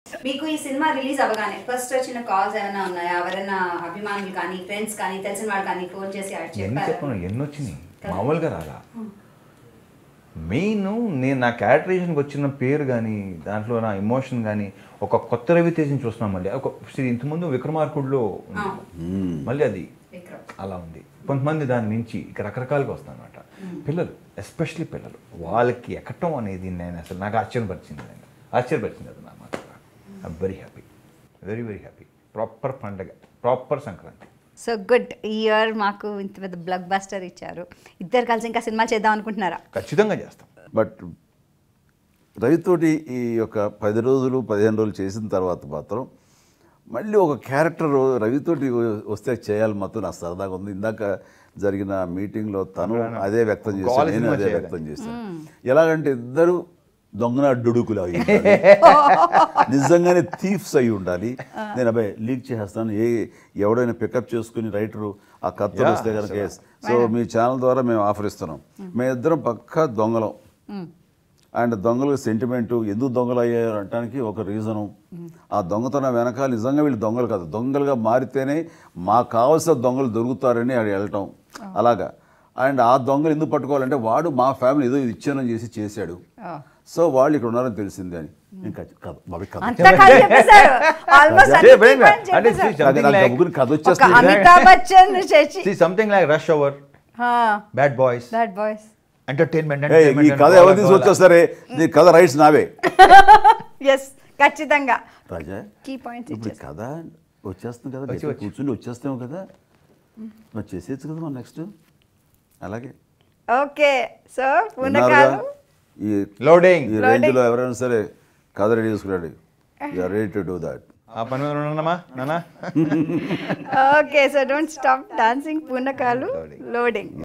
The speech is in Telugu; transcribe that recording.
మీకు ఈ సినిమా రిలీజ్ అవ్వగానే ఫస్ట్ వచ్చిన కాల్స్ ఏమైనా ఉన్నాయా ఎవరైనా అభిమానులు కానీ ఫ్రెండ్స్ కానీ తెలిసిన వాళ్ళు కానీ ఫోన్ చేసి అటు ఎన్ని చెప్పారు చెప్పను ఎన్ని వచ్చినాయి మామూలుగా రాలా మెయిన్ నేను నా క్యారెక్టరేషన్కి వచ్చిన పేరు కానీ దాంట్లో నా ఎమోషన్ కానీ ఒక కొత్త రవితేజని చూస్తున్నాం మళ్ళీ ఒక శ్రీ ఇంతకుముందు విక్రమార్కుడులో ఉంది. మళ్ళీ అది విక్రమ్ అలా ఉంది కొంతమంది దాని నుంచి ఇక రకరకాలుగా వస్తానమాట పిల్లలు ఎస్పెషలీ పిల్లలు వాళ్ళకి ఎక్కటం అనేది నేను అసలు నాకు ఆశ్చర్యపరిచింది నేను ఆశ్చర్యపరిచింది అది నా మాట I very happy very very happy proper పండగ ప్రాపర్ సంక్రాంతి సో గుడ్ ఈ ఇయర్ మాకు ఇంత పెద్ద బ్లాక్ బస్టర్ ఇచ్చారు ఇద్దరు కలిసి ఇంకా సినిమా చేద్దాం అనుకుంటున్నారా ఖచ్చితంగా చేస్తాం బట్ రవితోటి ఈ యొక్క పది రోజులు పదిహేను రోజులు చేసిన తర్వాత మాత్రం మళ్ళీ ఒక క్యారెక్టర్ రవితోటి వస్తే చేయాలి మాత్రం నాకు సరదాగా ఉంది ఇందాక జరిగిన మీటింగ్లో తను అదే వ్యక్తం చేశాను కాల్ నేను సినిమా అదే చేయాలి. వ్యక్తం చేశాను ఎలాగంటే ఇద్దరు దొంగన డుడుకులు అయి ఉండాలి. నిజంగానే థీఫ్స్ అయి ఉండాలి నేను అబ్బాయి లీక్ చేసేస్తాను ఏ ఎవడైనా పికప్ చేసుకుని రైటరు ఆ కత్తులు Yeah, వస్తే కనుక సో మీ ఛానల్ ద్వారా మేము ఆఫర్ ఇస్తున్నాం మేమిద్దరం పక్కా దొంగలం అండ్ దొంగలకు సెంటిమెంటు ఎందుకు దొంగలు అయ్యారు అనడానికి ఒక రీజను ఆ దొంగతనం వెనకాల నిజంగా వీళ్ళు దొంగలు కాదు దొంగలుగా మారితేనే మాకు కావాల్సిన దొంగలు దొరుకుతారని అది వెళ్ళటం అలాగా అండ్ ఆ దొంగలు ఎందుకు పట్టుకోవాలంటే వాడు మా ఫ్యామిలీ ఏదో ఇచ్చానని చేసి చేశాడు సో వాళ్ళు ఇక్కడ ఉన్నారని తెలిసింది అని ఇంకా కథ బాబీ కథ అంతా కథ చెప్పేశారు ఆల్మోస్ట్ అదే అన్ని brain చెప్పేశారు. అంటే see, నాకు something నాకు like ముగ్గురు కథ ఒక వచ్చేస్తుంది Amitabh Bachchan Shashi see something like rush hour bad boys that boys entertainment ఏయ్, ఈ entertainment కథ and ఎవరు all తీసుకొచ్చేస్తారే నీ కథ రైట్స్ నావే ఎస్ ఖచ్చితంగా రాజా కీ పాయింట్స్ ఇప్పుడు ఇచ్చేస్తాం కథ వచ్చేస్తుంది కదా వచ్చి, గట్టిగా వచ్చి. కూర్చుని వచ్చేస్తాం కదా మరి చేసేయచ్చు కదా మనం నెక్స్ట్ అలాగే ఓకే సో విన్నారుగా? పూనకాలు ఈ Loading. ఈ రేంజ్లో ఎవరైనా సరే కథ రెడీ చేసుకున్నాడు you are ready to do that ఆ పని మీద ఉన్నామా నానా okay so don't stop dancing పూనకాలు లోడింగ్